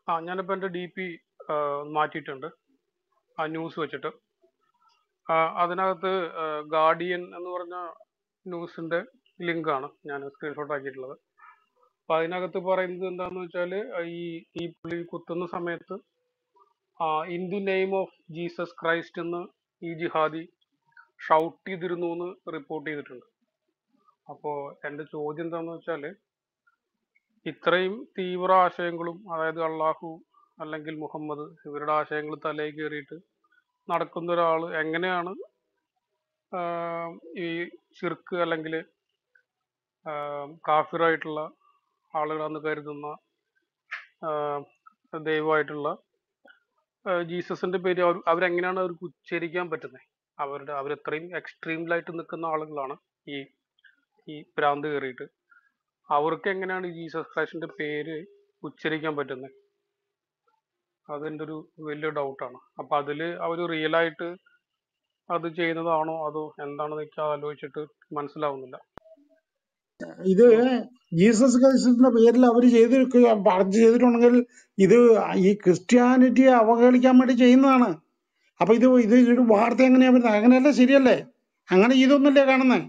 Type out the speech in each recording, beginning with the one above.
ആ ഞാനിപ്പോ എന്റെ ഡി പി മാറ്റിയിട്ടുണ്ട് ആ ന്യൂസ് വെച്ചിട്ട് ആ, അതിനകത്ത് ഗാർഡിയൻ എന്ന് പറഞ്ഞ ന്യൂസിന്റെ ലിങ്ക് ആണ് ഞാൻ സ്ക്രീൻഷോട്ട് ആക്കിയിട്ടുള്ളത് അപ്പൊ അതിനകത്ത് പറയുന്നത് എന്താന്ന് വെച്ചാല് ഈ ഈ പുള്ളി കുത്തുന്ന സമയത്ത് in the name of Jesus Christ എന്ന് ഈ ജിഹാദി ഷൗട്ട് ചെയ്തിരുന്നു എന്ന് റിപ്പോർട്ട് ചെയ്തിട്ടുണ്ട് അപ്പോ എന്റെ ചോദ്യം എന്താന്ന് വെച്ചാല് ഇത്രയും തീവ്ര ആശയങ്ങളും അതായത് അള്ളാഹു അല്ലെങ്കിൽ മുഹമ്മദ് ഇവരുടെ ആശയങ്ങൾ തലയിൽ കയറിയിട്ട് നടക്കുന്ന ഒരാൾ എങ്ങനെയാണ് ആഹ് ഈ ഷിർക്ക് അല്ലെങ്കിൽ കാഫിറായിട്ടുള്ള ആളുകളെന്ന് കരുതുന്ന ആഹ് ദൈവമായിട്ടുള്ള ആഹ് ജീസസിന്റെ പേര് അവർ അവരെങ്ങനെയാണ് അവർക്ക് ഉച്ചരിക്കാൻ പറ്റുന്നത് അവരുടെ അവരത്രയും എക്സ്ട്രീമിലായിട്ട് നിൽക്കുന്ന ആളുകളാണ് ഈ ഈ ഭ്രാന്ത് കയറിയിട്ട് അവർക്ക് എങ്ങനെയാണ് ഈ ജീസസ് ക്രൈസ്റ്റിന്റെ പേര് ഉച്ചരിക്കാൻ പറ്റുന്നത് അതെന്റെ ഒരു വലിയ ഡൗട്ടാണ് അപ്പൊ അതില് അവർ റിയൽ ആയിട്ട് അത് ചെയ്യുന്നതാണോ അതോ എന്താണെന്ന് എനിക്ക് ആലോചിച്ചിട്ട് മനസ്സിലാവുന്നില്ല ഇത് ജീസസ് ക്രൈസ്റ്റിന്റെ പേരിൽ അവർ ചെയ്ത് പറഞ്ഞു ചെയ്തിട്ടുണ്ടെങ്കിൽ ഇത് ഈ ക്രിസ്ത്യാനിറ്റിയെ അവഹേളിക്കാൻ വേണ്ടി ചെയ്യുന്നതാണ് അപ്പൊ ഇത് ഇത് ഒരു വാർത്ത എങ്ങനെയാ വരുന്നത് അങ്ങനെയല്ല ശരിയല്ലേ അങ്ങനെ ചെയ്തൊന്നുമില്ലേ കാണുന്നേ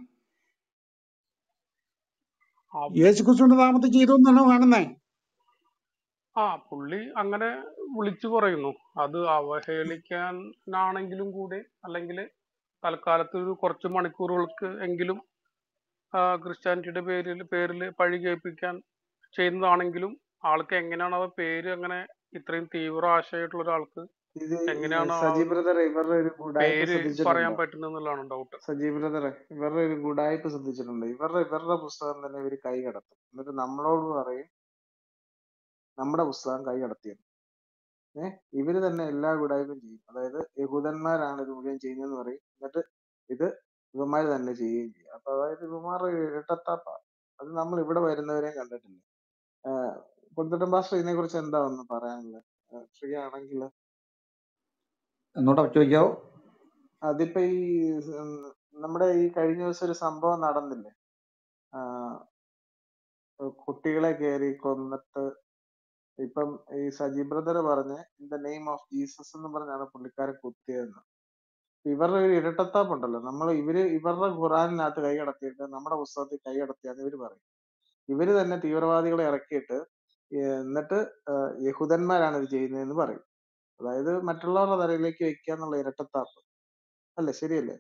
ആ യേശു ക്രിസ്തുവിന്റെ നാമത്തിൽ ചെയ്തൊന്നാണോ കാണുന്നേ ആ പുള്ളി അങ്ങനെ വിളിച്ചു പറയുന്നു അത് അവഹേളിക്കാനാണെങ്കിലും കൂടി അല്ലെങ്കിൽ തൽക്കാലത്ത് ഒരു കുറച്ച് മണിക്കൂറുകൾക്ക് എങ്കിലും ആ, ക്രിസ്ത്യാനിറ്റിയുടെ പേരിൽ പേരിൽ പഴി കേൾപ്പിക്കാൻ ചെയ്യുന്നതാണെങ്കിലും ആൾക്ക് എങ്ങനെയാണ് ആ പേര് അങ്ങനെ ഇത്രയും തീവ്ര ആശയമായിട്ടുള്ള ഒരാൾക്ക് ഇത് എങ്ങനെയാണ് ആ സജി ഒരു ബ്രദർ ഇവരുടെ ഒരു ഉടായ്പ പേര് പറയാൻ ശ്രദ്ധിച്ചിട്ടുണ്ടോ പറ്റുന്നത് എന്നുള്ളതാണ് ഡൗട്ട് സജി ബ്രദർ ഇവരുടെ ഒരു ഉടായ്പ ശ്രദ്ധിച്ചിട്ടുണ്ടോ ഇവരുടെ ഇവരുടെ പുസ്തകം തന്നെ ഇവർ കൈ കടത്തും എന്നിട്ട് നമ്മളോട് പറയും നമ്മുടെ പുസ്തകം കൈ കടത്തിയെന്ന് ഏഹ് ഇവര് തന്നെ എല്ലാ ഉടായ്പയും ചെയ്യും അതായത് യഹൂദന്മാരാണ് ഇത് മുഴുവൻ ചെയ്യുന്നതെന്ന് പറയും എന്നിട്ട് ഇത് ഇവന്മാര് തന്നെ ചെയ്യുകയും ചെയ്യും അപ്പൊ അതായത് ഇവന്മാർ ഇരട്ടത്താപ്പ അത് നമ്മൾ ഇവിടെ വരുന്നവരെയും കണ്ടിട്ടില്ല ആഹ് കൊടുത്തിട്ടും പാസ്റ്റർ ഇതിനെ കുറിച്ച് എന്താ ഒന്ന് പറയാനുള്ളത് ഫ്രീ ആണെങ്കിൽ ഒന്നുകൂടെ ചോദിക്കാവോ അതിപ്പോ ഈ ഉം, നമ്മുടെ ഈ കഴിഞ്ഞ ദിവസം ഒരു സംഭവം നടന്നില്ലേ ആഹ് കുട്ടികളെ കയറി കൊന്നിട്ട് ഇപ്പം ഈ സജി ബ്രദർ പറഞ്ഞ് in the name of Jesus എന്ന് പറഞ്ഞാണ് പുള്ളിക്കാരെ കുത്തിയതെന്ന് ഇവരുടെ ഒരു ഇരട്ടത്താപ്പുണ്ടല്ലോ നമ്മൾ ഇവര് ഇവരുടെ ഖുറാനിനകത്ത് കൈ കടത്തിയിട്ട് നമ്മുടെ പുസ്തകത്തിൽ കൈ കടത്തിയാന്ന് ഇവര് പറയും ഇവര് തന്നെ തീവ്രവാദികളെ ഇറക്കിയിട്ട് ഏർ എന്നിട്ട് ആഹ് യഹൂദന്മാരാണ് ഇത് ചെയ്യുന്നതെന്ന് പറയും അതായത് മറ്റുള്ളവരുടെ തലയിലേക്ക് വെക്കുക എന്നുള്ള ഇരട്ടത്താപ്പ് അല്ലേ ശരിയല്ലേ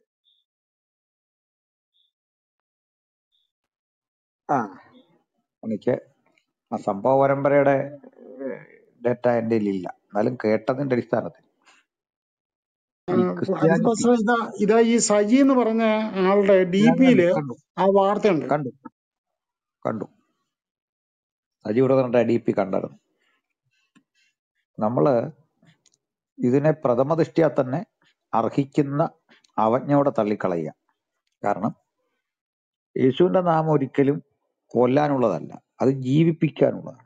ആ എനിക്ക് ആ സംഭവ പരമ്പരയുടെ ഡേറ്റ എൻ്റെ ഇല്ല എന്നാലും കേട്ടതിന്റെ അടിസ്ഥാനത്തിൽ ഈ ക്രിസ്ത്യാനിറ്റി അതിപ്പോ ഇതാ ഇതാ ഈ സജി എന്ന് പറഞ്ഞ ആളുടെ ഡി ഞാൻ കണ്ടു പിയില് കണ്ടു ആ വാർത്തയുണ്ട് കണ്ടു കണ്ടു സജീവ് ബ്രദറിന്റെ ഡി പി കണ്ടായിരുന്നു നമ്മള് ഇതിനെ പ്രഥമ ദൃഷ്ട്യാ തന്നെ അർഹിക്കുന്ന അവജ്ഞയോടെ തള്ളിക്കളയുക കാരണം യേശുവിന്റെ നാമം ഒരിക്കലും കൊല്ലാനുള്ളതല്ല അത് ജീവിപ്പിക്കാനുള്ളതാണ്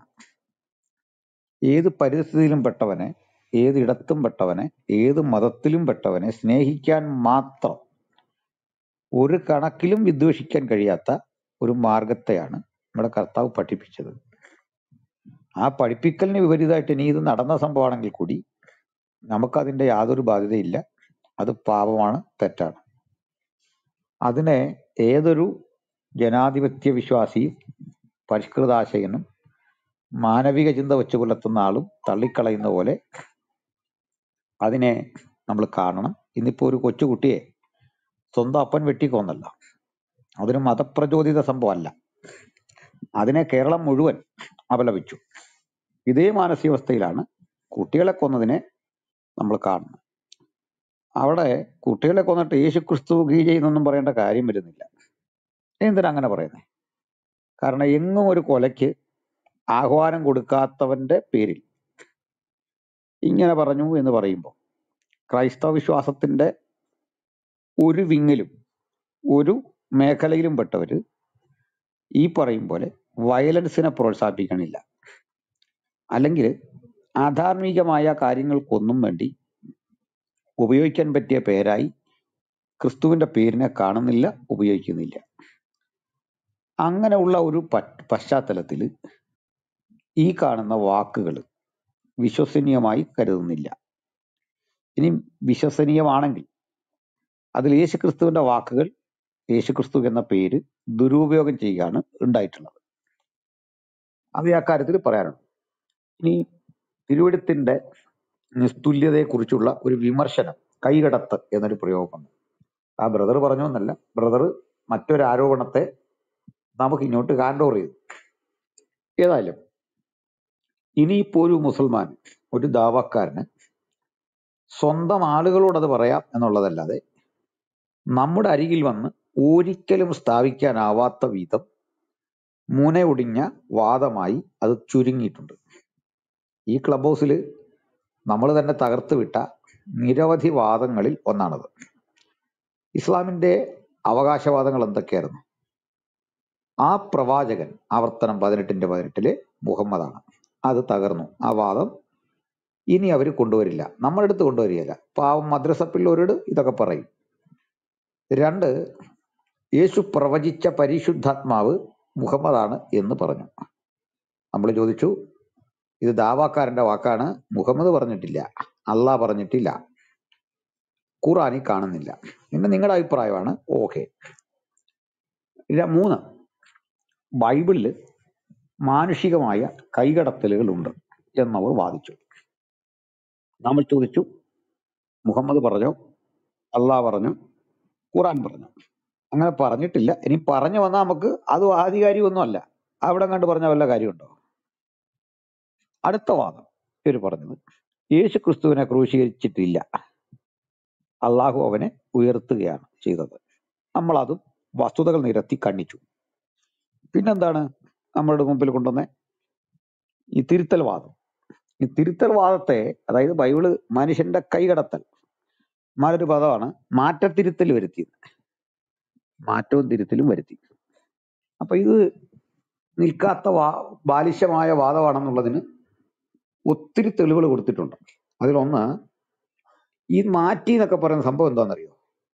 ഏത് പരിസ്ഥിതിയിലും പെട്ടവനെ ഏത് ഇടത്തും പെട്ടവനെ ഏത് മതത്തിലും പെട്ടവനെ സ്നേഹിക്കാൻ മാത്രം ഒരു കണക്കിലും വിദ്വേഷിക്കാൻ കഴിയാത്ത ഒരു മാർഗത്തെയാണ് നമ്മുടെ കർത്താവ് പഠിപ്പിച്ചത് ആ പഠിപ്പിക്കലിന് വിപരീതമായിട്ട് ഇനി ഇത് നടന്ന സംഭവമാണെങ്കിൽ കൂടി നമുക്കതിന്റെ യാതൊരു ബാധ്യതയില്ല അത് പാപമാണ് തെറ്റാണ് അതിനെ ഏതൊരു ജനാധിപത്യ വിശ്വാസിയും പരിഷ്കൃതാശയനും മാനവിക ചിന്ത വെച്ച് പുലർത്തുന്ന ആളും തള്ളിക്കളയുന്ന പോലെ അതിനെ നമ്മൾ കാണണം ഇന്നിപ്പോ ഒരു കൊച്ചുകുട്ടിയെ സ്വന്തം അപ്പൻ വെട്ടിക്കൊന്നല്ല അതൊരു മതപ്രചോദിത സംഭവമല്ല അതിനെ കേരളം മുഴുവൻ അപലപിച്ചു ഇതേ മാനസികാവസ്ഥയിലാണ് കുട്ടികളെ കൊന്നതിനെ നമ്മൾ കാണുന്നത് അവിടെ കുട്ടികളെ കൊന്നിട്ട് യേശു ക്രിസ്തു ഗീ ചെയ്യുന്നൊന്നും പറയേണ്ട കാര്യം വരുന്നില്ല എന്തിനാ അങ്ങനെ പറയുന്നത് കാരണം എങ്ങും ഒരു കൊലയ്ക്ക് ആഹ്വാനം കൊടുക്കാത്തവന്റെ പേരിൽ ഇങ്ങനെ പറഞ്ഞു എന്ന് പറയുമ്പോൾ ക്രൈസ്തവ വിശ്വാസത്തിന്റെ ഒരു വിങ്ങിലും ഒരു മേഖലയിലും പെട്ടവര് ഈ പറയും പോലെ വയലൻസിനെ പ്രോത്സാഹിപ്പിക്കണില്ല അല്ലെങ്കിൽ ആധാർമികമായ കാര്യങ്ങൾക്കൊന്നും വേണ്ടി ഉപയോഗിക്കാൻ പറ്റിയ പേരായി ക്രിസ്തുവിന്റെ പേരിനെ കാണുന്നില്ല ഉപയോഗിക്കുന്നില്ല അങ്ങനെയുള്ള ഒരു പ- പശ്ചാത്തലത്തിൽ ഈ കാണുന്ന വാക്കുകൾ വിശ്വസനീയമായി കരുതുന്നില്ല ഇനി വിശ്വസനീയമാണെങ്കിൽ അതിൽ യേശുക്രിസ്തുവിന്റെ വാക്കുകൾ യേശുക്രിസ്തു എന്ന പേര് ദുരുപയോഗം ചെയ്യുകയാണ് ഉണ്ടായിട്ടുള്ളത് അത് ഈ അക്കാര്യത്തിൽ പറയാനുണ്ട് ഇനി തിരുവഴുത്തിന്റെ നിസ്തുല്യതയെക്കുറിച്ചുള്ള ഒരു വിമർശനം കൈകടത്ത് എന്നൊരു പ്രയോഗമുണ്ട് ആ ബ്രദർ പറഞ്ഞു എന്നല്ല ബ്രദർ മറ്റൊരു ആരോപണത്തെ നമുക്ക് ഇങ്ങോട്ട് ഹാൻഡ് ഓവർ ചെയ്തു ഏതായാലും ഇനിയിപ്പോ ഒരു മുസൽമാൻ ഒരു ദാവക്കാരന് സ്വന്തം ആളുകളോട് അത് പറയാം എന്നുള്ളതല്ലാതെ നമ്മുടെ അരികിൽ വന്ന് ഒരിക്കലും സ്ഥാപിക്കാനാവാത്ത വിധം മുനയൊടിഞ്ഞ വാദമായി അത് ചുരുങ്ങിയിട്ടുണ്ട് ഈ ക്ലബ് ഹൗസിൽ നമ്മൾ തന്നെ തകർത്ത് വിട്ട നിരവധി വാദങ്ങളിൽ ഒന്നാണത് ഇസ്ലാമിന്റെ അവകാശവാദങ്ങൾ എന്തൊക്കെയായിരുന്നു ആ പ്രവാചകൻ ആവർത്തനം പതിനെട്ടിന്റെ പതിനെട്ടില് മുഹമ്മദാണ് അത് തകർന്നു ആ വാദം ഇനി അവർ കൊണ്ടുവരില്ല നമ്മുടെ അടുത്ത് കൊണ്ടുവരികയില്ല പാവം മദ്രസ പിള്ളേരോട് ഇതൊക്കെ പറയും രണ്ട് യേശു പ്രവചിച്ച പരിശുദ്ധാത്മാവ് മുഹമ്മദാണ് എന്ന് പറഞ്ഞു നമ്മൾ ചോദിച്ചു ഇത് ദാവാക്കാരന്റെ വാക്കാണ് മുഹമ്മദ് പറഞ്ഞിട്ടില്ല അള്ളാഹ് പറഞ്ഞിട്ടില്ല ഖുറാനിൽ കാണുന്നില്ല പിന്നെ നിങ്ങളുടെ അഭിപ്രായമാണ് ഓക്കെ മൂന്ന് ബൈബിളിൽ മാനുഷികമായ കൈകടത്തലുകളുണ്ട് എന്നവർ വാദിച്ചു നമ്മൾ ചോദിച്ചു മുഹമ്മദ് പറഞ്ഞു അള്ളാഹ് പറഞ്ഞു ഖുറാൻ പറഞ്ഞു അങ്ങനെ പറഞ്ഞിട്ടില്ല ഇനി പറഞ്ഞു വന്നാൽ നമുക്ക് അത് ആധികാരികമൊന്നുമല്ല അവിടെ കണ്ട് പറഞ്ഞ വല്ല കാര്യമുണ്ടോ അടുത്ത വാദം ഇവർ പറഞ്ഞത് യേശു ക്രിസ്തുവിനെ ക്രൂശീകരിച്ചിട്ടില്ല അള്ളാഹു അവനെ ഉയർത്തുകയാണ് ചെയ്തത് നമ്മൾ അതും വസ്തുതകൾ നിരത്തി കണ്ണിച്ചു പിന്നെന്താണ് നമ്മളുടെ മുമ്പിൽ കൊണ്ടുവന്ന ഈ തിരുത്തൽ വാദം ഈ തിരുത്തൽ വാദത്തെ അതായത് ബൈബിള് മനുഷ്യന്റെ കൈകടത്തൽ മാറൊരു പദമാണ് മാറ്റത്തിരുത്തൽ വരുത്തിയത് മാറ്റവും തിരുത്തലും വരുത്തി അപ്പൊ ഇത് നിൽക്കാത്ത വാ ബാലിശമായ വാദമാണെന്നുള്ളതിന് ഒത്തിരി തെളിവുകൾ കൊടുത്തിട്ടുണ്ട് അതിലൊന്ന് ഈ മാറ്റി എന്നൊക്കെ പറയുന്ന സംഭവം എന്താണെന്നറിയോ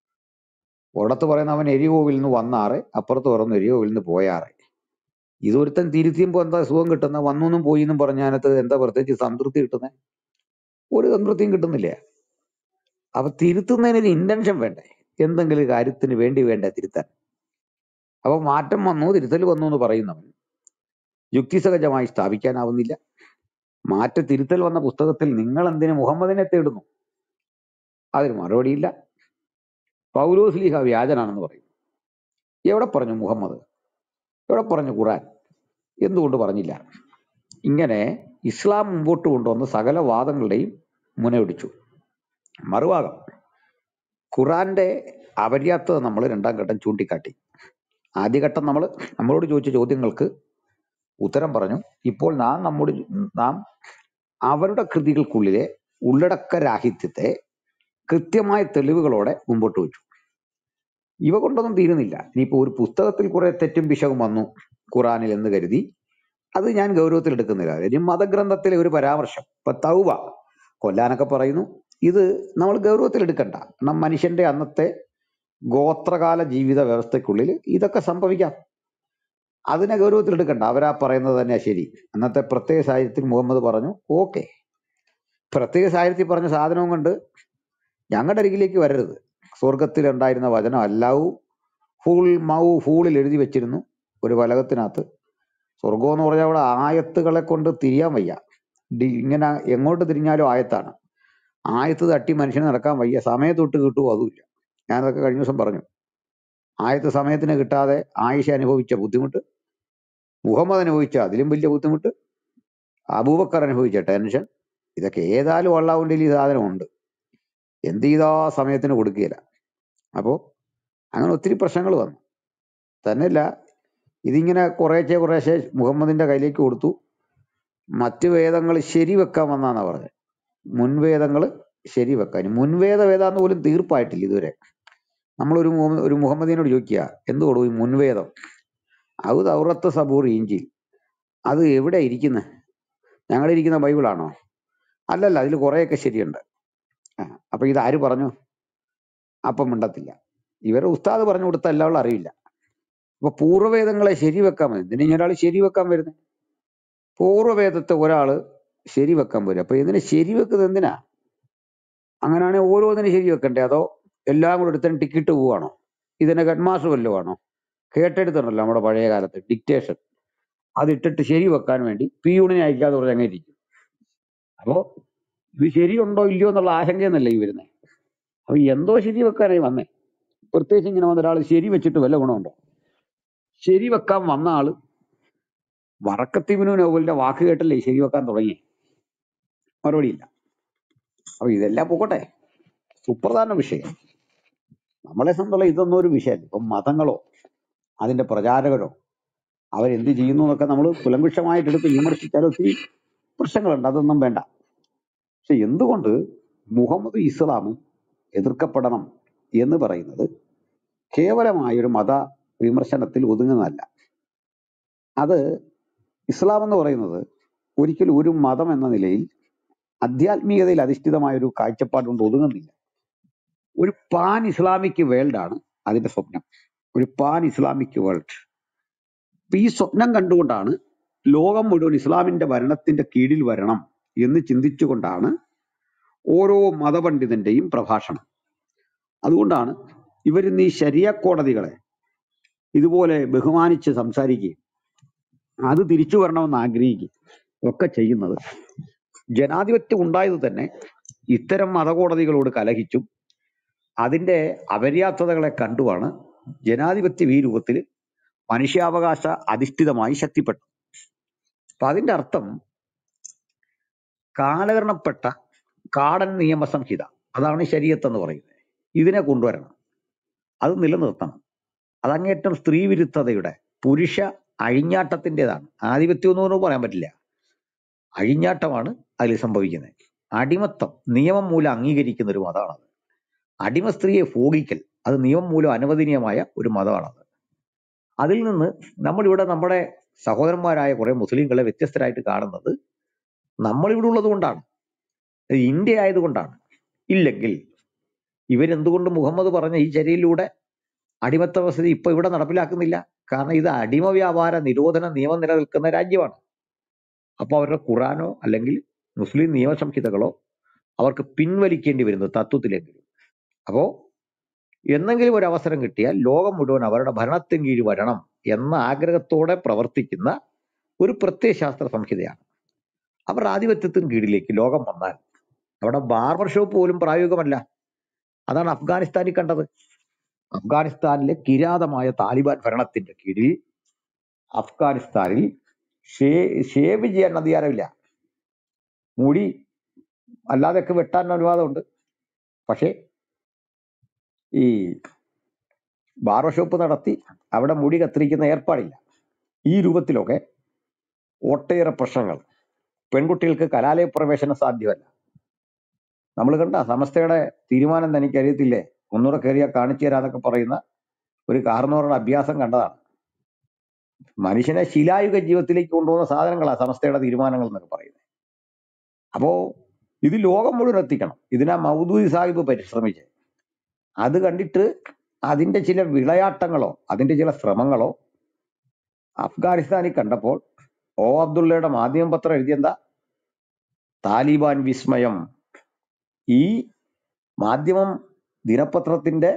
ഒരിടത്ത് പറയുന്ന അവൻ എരികോവിൽ നിന്ന് വന്നാറെ അപ്പുറത്ത് പറയുന്നു എരികോവിൽ നിന്ന് പോയാറെ ഇതൊരുത്തൻ തിരുത്തിയുമ്പോൾ എന്താ സുഖം കിട്ടുന്ന വന്നു പോയി എന്നും പറഞ്ഞതിനകത്ത് എന്താ പ്രത്യേകിച്ച് സംതൃപ്തി കിട്ടുന്നത് ഒരു സംതൃപ്തിയും കിട്ടുന്നില്ല അപ്പൊ തിരുത്തുന്നതിന് ഒരു ഇന്റൻഷൻ വേണ്ടേ എന്തെങ്കിലും കാര്യത്തിന് വേണ്ടി വേണ്ടേ തിരുത്താൻ അപ്പൊ മാറ്റം വന്നു തിരുത്തൽ വന്നു എന്ന് പറയുന്നവൻ യുക്തിസഹജമായി സ്ഥാപിക്കാനാവുന്നില്ല മാറ്റ തിരുത്തൽ വന്ന പുസ്തകത്തിൽ നിങ്ങൾ എന്തിനു മുഹമ്മദിനെ തേടുന്നു അതിന് മറുപടിയില്ല പൗലോസ്ലീഹ വ്യാജനാണെന്ന് പറയും എവിടെ പറഞ്ഞു മുഹമ്മദ് എവിടെ പറഞ്ഞു ഖുറാൻ എന്തുകൊണ്ട് പറഞ്ഞില്ല ഇങ്ങനെ ഇസ്ലാം മുമ്പോട്ട് കൊണ്ടുവന്ന സകല വാദങ്ങളുടെയും മുനയൊടിച്ചു മറുഭാഗം ഖുറാന്റെ അപര്യാപ്തത നമ്മൾ രണ്ടാം ഘട്ടം ചൂണ്ടിക്കാട്ടി ആദ്യഘട്ടം നമ്മൾ നമ്മളോട് ചോദിച്ച ചോദ്യങ്ങൾക്ക് ഉത്തരം പറഞ്ഞു ഇപ്പോൾ നാം നമ്മോട് നാം അവരുടെ കൃതികൾക്കുള്ളിലെ ഉള്ളടക്ക രാഹിത്യത്തെ കൃത്യമായ തെളിവുകളോടെ മുമ്പോട്ട് വെച്ചു ഇവ കൊണ്ടൊന്നും തീരുന്നില്ല ഇനിയിപ്പോ ഒരു പുസ്തകത്തിൽ കുറെ തെറ്റും പിശകും വന്നു ഖുറാനിൽ എന്ന് കരുതി അത് ഞാൻ ഗൗരവത്തിൽ എടുക്കുന്നില്ല ഇനി മതഗ്രന്ഥത്തിലെ ഒരു പരാമർശം ഇപ്പൊ തൗബ കൊല്ലാനൊക്കെ പറയുന്നു ഇത് നമ്മൾ ഗൗരവത്തിൽ എടുക്കണ്ട കാരണം മനുഷ്യന്റെ അന്നത്തെ ഗോത്രകാല ജീവിത വ്യവസ്ഥയ്ക്കുള്ളിൽ ഇതൊക്കെ സംഭവിക്കാം അതിനെ ഗൗരവത്തിൽ എടുക്കണ്ട അവരാ പറയുന്നത് തന്നെയാ ശരി അന്നത്തെ പ്രത്യേക സാഹചര്യത്തിൽ മുഹമ്മദ് പറഞ്ഞു ഓക്കെ പ്രത്യേക സാഹചര്യത്തിൽ പറഞ്ഞ സാധനവും കൊണ്ട് ഞങ്ങളുടെ അരികിലേക്ക് വരരുത് സ്വർഗത്തിൽ ഉണ്ടായിരുന്ന വചനം അല്ലാവു ഫൂൾ മൗ ഫൂളിൽ എഴുതി വെച്ചിരുന്നു ഒരു ഫലകത്തിനകത്ത് സ്വർഗം എന്ന് പറഞ്ഞാൽ അവിടെ ആയത്തുകളെ കൊണ്ട് തിരിയാൻ വയ്യ ഡി- ഇങ്ങനെ എങ്ങോട്ട് തിരിഞ്ഞാലും ആയത്താണ് ആയത്ത് തട്ടി മനുഷ്യന് നടക്കാൻ വയ്യ സമയത്തൊട്ട് കിട്ടുമോ അതുമില്ല ഞാനതൊക്കെ കഴിഞ്ഞ ദിവസം പറഞ്ഞു ആയത്ത് സമയത്തിന് കിട്ടാതെ ആയിഷ അനുഭവിച്ച ബുദ്ധിമുട്ട് മുഹമ്മദ് അനുഭവിച്ച അതിലും വലിയ ബുദ്ധിമുട്ട് അബൂബക്കർ അനുഭവിച്ച ടെൻഷൻ ഇതൊക്കെ ഏതായാലും അള്ളാഹുവിൻ്റെ ഈ സാധനം ഉണ്ട് എന്ത് ചെയ്താ സമയത്തിന് കൊടുക്കുകയില്ല അപ്പോൾ അങ്ങനെ ഒത്തിരി പ്രശ്നങ്ങൾ വന്നു തന്നെയല്ല ഇതിങ്ങനെ കുറേശ്ശെ കുറേശ്ശെ മുഹമ്മദിന്റെ കയ്യിലേക്ക് കൊടുത്തു മറ്റ് വേദങ്ങൾ ശരിവെക്കാൻ വന്നാന്നാ പറഞ്ഞത് മുൻവേദങ്ങൾ ശരിവെക്കാൻ മുൻവേദം ഏതാന്ന് പോലും തീർപ്പായിട്ടില്ല ഇതുവരെ നമ്മളൊരു മുഹമ്മ- ഒരു മുഹമ്മദിനോട് ചോദിക്കുക എന്തുകൊണ്ടു ഈ മുൻവേദം അത് ഔറത്ത് സബൂർ ഇഞ്ചിൽ അത് എവിടെ ഇരിക്കുന്നത് ഞങ്ങളുടെ ഇരിക്കുന്ന ബൈബിളാണോ അല്ലല്ല അതിൽ കുറേയൊക്കെ ശരിയുണ്ട് ആ, അപ്പൊ ഇത് ആര് പറഞ്ഞു അപ്പം മിണ്ടത്തില്ല ഇവരെ ഉസ്താദ് പറഞ്ഞു കൊടുത്ത എല്ലാവരും അറിയില്ല അപ്പൊ പൂർവ്വവേദങ്ങളെ ശരിവെക്കാൻ മതി എന്തിനാ ഒരാൾ ശരിവെക്കാൻ വരുന്നത് പൂർവ്വവേദത്തെ ഒരാള് ശരിവെക്കാൻ പോരും അപ്പൊ ഇതിനെ ശരിവെക്കുന്നത് എന്തിനാ അങ്ങനെയാണെങ്കിൽ ഓരോന്നിനും ശരിവെക്കണ്ടേ അതോ എല്ലാം കൂടെ എടുത്തതിന് ടിക്കറ്റ് പോവാണോ ഇതിന്റെ ഹെഡ്മാസ്റ്റർ വല്ലതും ആണോ കേട്ടെടുത്തുണ്ടല്ലോ നമ്മുടെ പഴയ കാലത്ത് ഡിക്റ്റേഷൻ അതിട്ടിട്ട് ശരിവെക്കാൻ വേണ്ടി പിയൂണിനെ അയക്കാതെ പറഞ്ഞ് അങ്ങനെ ഇരിക്കും അപ്പോ ഇത് ശരിയുണ്ടോ ഇല്ലയോ എന്നുള്ള ആശങ്കയെന്നല്ല ഈ വരുന്നത് അപ്പൊ എന്തോ ശരി വെക്കാനായി വന്നേ പ്രത്യേകിച്ച് ഇങ്ങനെ വന്ന ഒരാൾ ശരി വെച്ചിട്ട് വല്ല ഗുണമുണ്ടോ ശരി വെക്കാൻ വന്ന ആള് വറക്കത്തിബിനു നോവലിന്റെ വാക്ക് കേട്ടല്ലേ ശരി വെക്കാൻ തുടങ്ങി മറുപടിയില്ല അപ്പൊ ഇതെല്ലാം പോകട്ടെ സുപ്രധാന വിഷയം നമ്മളെ സംബന്ധിച്ചുള്ള ഇതൊന്നും ഒരു വിഷയമല്ല ഇപ്പം മതങ്ങളോ അതിന്റെ പ്രചാരകരോ അവരെന്ത് ചെയ്യുന്നു എന്നൊക്കെ നമ്മൾ കുലങ്കുഷമായിട്ട് എടുത്ത് വിമർശിച്ചാൽ ഒത്തിരി പ്രശ്നങ്ങളുണ്ട് അതൊന്നും വേണ്ട പക്ഷെ എന്തുകൊണ്ട് മുഹമ്മദ് ഇസ്ലാമും എതിർക്കപ്പെടണം എന്ന് പറയുന്നത് കേവലമായ ഒരു മത വിമർശനത്തിൽ ഒതുങ്ങുന്നതല്ല അത് ഇസ്ലാം എന്ന് പറയുന്നത് ഒരിക്കലും ഒരു മതം എന്ന നിലയിൽ ആധ്യാത്മികതയിൽ അധിഷ്ഠിതമായ ഒരു കാഴ്ചപ്പാടുകൊണ്ട് ഒതുങ്ങുന്നില്ല ഒരു പാൻ ഇസ്ലാമിക് വേൾഡാണ് അതിന്റെ സ്വപ്നം ഒരു പാൻ ഇസ്ലാമിക് വേൾഡ് അപ്പൊ ഈ സ്വപ്നം കണ്ടുകൊണ്ടാണ് ലോകം മുഴുവൻ ഇസ്ലാമിന്റെ ഭരണത്തിന്റെ കീഴിൽ വരണം എന്ന് ചിന്തിച്ചുകൊണ്ടാണ് ഓരോ മതപണ്ഡിതന്റെയും പ്രഭാഷണം അതുകൊണ്ടാണ് ഇവരിന്ന് ഈ ശരിയ കോടതികളെ ഇതുപോലെ ബഹുമാനിച്ച് സംസാരിക്കുകയും അത് തിരിച്ചു വരണമെന്ന് ആഗ്രഹിക്കുകയും ഒക്കെ ചെയ്യുന്നത് ജനാധിപത്യം ഉണ്ടായത് തന്നെ ഇത്തരം മതകോടതികളോട് കലഹിച്ചും അതിന്റെ അപര്യാപ്തതകളെ കണ്ടുമാണ് ജനാധിപത്യം ഈ രൂപത്തിൽ മനുഷ്യാവകാശ അധിഷ്ഠിതമായി ശക്തിപ്പെട്ടു അപ്പൊ അതിന്റെ അർത്ഥം കാലഹരണപ്പെട്ട കാടൻ നിയമസംഹിത അതാണ് ശരീരത്ത് എന്ന് പറയുന്നത് ഇതിനെ കൊണ്ടുവരണം അത് നിലനിർത്തണം അതങ്ങേറ്റം സ്ത്രീ വിരുദ്ധതയുടെ പുരുഷ അഴിഞ്ഞാട്ടത്തിൻ്റെതാണ് ആധിപത്യം എന്ന് പറയാൻ പറ്റില്ല അഴിഞ്ഞാട്ടമാണ് അതിൽ സംഭവിക്കുന്നത് അടിമത്തം നിയമം മൂലം അംഗീകരിക്കുന്ന ഒരു മതമാണത് അടിമ സ്ത്രീയെ ഭോഗിക്കൽ അത് നിയമം മൂലം അനുവദനീയമായ ഒരു മതമാണത് അതിൽ നിന്ന് നമ്മളിവിടെ നമ്മുടെ സഹോദരന്മാരായ കുറെ മുസ്ലിങ്ങളെ വ്യത്യസ്തരായിട്ട് കാണുന്നത് നമ്മളിവിടെ ഉള്ളത് കൊണ്ടാണ് ഇത് ഇന്ത്യ ആയതുകൊണ്ടാണ് ഇല്ലെങ്കിൽ ഇവരെന്തുകൊണ്ട് മുഹമ്മദ് പറഞ്ഞ ഈ ചര്യയിലൂടെ അടിമത്ത വസതി ഇപ്പൊ ഇവിടെ നടപ്പിലാക്കുന്നില്ല കാരണം ഇത് അടിമ വ്യാപാര നിരോധന നിയമം നിലനിൽക്കുന്ന രാജ്യമാണ് അപ്പൊ അവരുടെ ഖുറാനോ അല്ലെങ്കിൽ മുസ്ലിം നിയമസംഹിതകളോ അവർക്ക് പിൻവലിക്കേണ്ടി വരുന്നു തത്വത്തിലെങ്കിലും അപ്പോ എന്നെങ്കിലും ഒരു അവസരം കിട്ടിയാൽ ലോകം മുഴുവൻ അവരുടെ ഭരണത്തിന് കീഴിൽ വരണം എന്ന ആഗ്രഹത്തോടെ പ്രവർത്തിക്കുന്ന ഒരു പ്രത്യയശാസ്ത്ര സംഹിതയാണ് അവരുടെ ആധിപത്യത്തിന് കീഴിലേക്ക് ലോകം വന്നാൽ അവിടെ ബാർബർ ഷോപ്പ് പോലും പ്രായോഗികമല്ല അതാണ് അഫ്ഗാനിസ്ഥാനിൽ കണ്ടത് അഫ്ഗാനിസ്ഥാനിലെ കിരാതമായ താലിബാൻ ഭരണത്തിന്റെ കീഴിൽ അഫ്ഗാനിസ്ഥാനിൽ ഷേ ഷേവ് ചെയ്യാൻ അധികാരമില്ല മുടി അല്ലാതെയൊക്കെ വെട്ടാൻ അനുവാദമുണ്ട് പക്ഷേ ഈ ബാർബർ ഷോപ്പ് നടത്തി അവിടെ മുടി കത്തിരിക്കുന്ന ഏർപ്പാടില്ല ഈ രൂപത്തിലൊക്കെ ഒട്ടേറെ പ്രശ്നങ്ങൾ പെൺകുട്ടികൾക്ക് കലാലയ പ്രവേശനം സാധ്യമല്ല നമ്മൾ കണ്ട സമസ്തയുടെ തീരുമാനം തനിക്ക് അറിയത്തില്ലേ ഒന്നുകൂടെ കയറിയാ കാണിച്ചു തരാന്നൊക്കെ പറയുന്ന ഒരു കാർന്നോറുടെ അഭ്യാസം കണ്ടതാണ് മനുഷ്യനെ ശിലായുഗ ജീവിതത്തിലേക്ക് കൊണ്ടുപോകുന്ന സാധനങ്ങളാണ് സമസ്തയുടെ തീരുമാനങ്ങൾ എന്നൊക്കെ പറയുന്നത് അപ്പോ ഇത് ലോകം മുഴുവൻ എത്തിക്കണം ഇതിനാ മൗദൂദി സാഹിബ് പരിശ്രമിച്ച് അത് കണ്ടിട്ട് അതിന്റെ ചില വിളയാട്ടങ്ങളോ അതിന്റെ ചില ശ്രമങ്ങളോ അഫ്ഗാനിസ്ഥാനിൽ കണ്ടപ്പോൾ ഒ അബ്ദുള്ളയുടെ മാധ്യമ പത്രം എഴുതിയെന്താ താലിബാൻ വിസ്മയം ഈ മാധ്യമം ദിനപത്രത്തിന്റെ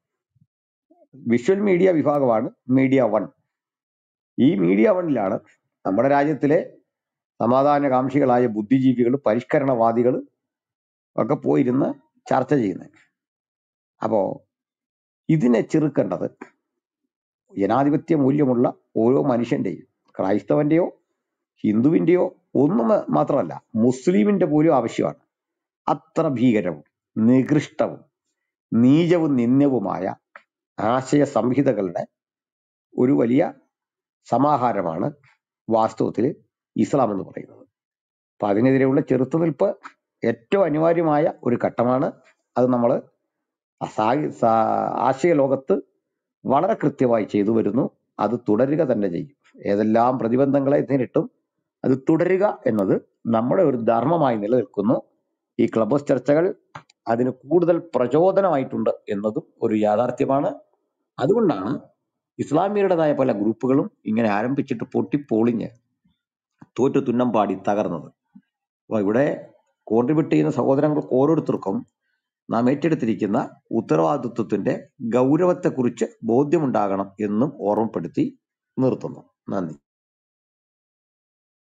വിഷ്വൽ മീഡിയ വിഭാഗമാണ് മീഡിയ വൺ ഈ മീഡിയ വണ്ണിലാണ് നമ്മുടെ രാജ്യത്തിലെ സമാധാനകാംക്ഷികളായ ബുദ്ധിജീവികൾ പരിഷ്കരണവാദികൾ ഒക്കെ പോയിരുന്ന് ചർച്ച ചെയ്യുന്നത് അപ്പോ ഇതിനെ ചെറുക്കേണ്ടത് ജനാധിപത്യ മൂല്യമുള്ള ഓരോ മനുഷ്യന്റെയും ക്രൈസ്തവന്റെയോ ഹിന്ദുവിന്റെയോ ഒന്നും മാത്രമല്ല മുസ്ലിമിന്റെ പോലും ആവശ്യമാണ് അത്ര ഭീകരവും നികൃഷ്ടവും നീചവും നിന്ദ്യവുമായ ആശയ സംഹിതകളുടെ ഒരു വലിയ സമാഹാരമാണ് വാസ്തവത്തിൽ ഇസ്ലാം എന്ന് പറയുന്നത് അപ്പൊ അതിനെതിരെയുള്ള ചെറുത്തുനിൽപ്പ് ഏറ്റവും അനിവാര്യമായ ഒരു ഘട്ടമാണ് അത് നമ്മൾ ആശയ ലോകത്ത് വളരെ കൃത്യമായി ചെയ്തു വരുന്നു അത് തുടരുക തന്നെ ചെയ്യും ഏതെല്ലാം പ്രതിബന്ധങ്ങളെ നേരിട്ടും അത് തുടരുക എന്നത് നമ്മുടെ ഒരു ധർമ്മമായി നിലനിൽക്കുന്നു ഈ ക്ലബ് ഹൗസ് ചർച്ചകൾ അതിന് കൂടുതൽ പ്രചോദനമായിട്ടുണ്ട് എന്നതും ഒരു യാഥാർത്ഥ്യമാണ് അതുകൊണ്ടാണ് ഇസ്ലാമിയരുടേതായ പല ഗ്രൂപ്പുകളും ഇങ്ങനെ ആരംഭിച്ചിട്ട് പൊട്ടിപ്പൊളിഞ്ഞ് തോറ്റു തുന്നം പാടി തകർന്നത് അപ്പൊ ഇവിടെ കോൺട്രിബ്യൂട്ട് ചെയ്യുന്ന സഹോദരങ്ങൾക്ക് ഓരോരുത്തർക്കും നാം ഏറ്റെടുത്തിരിക്കുന്ന ഉത്തരവാദിത്വത്തിന്റെ ഗൗരവത്തെക്കുറിച്ച് ബോധ്യമുണ്ടാകണം എന്നും ഓർമ്മപ്പെടുത്തി നിർത്തുന്നു നന്ദി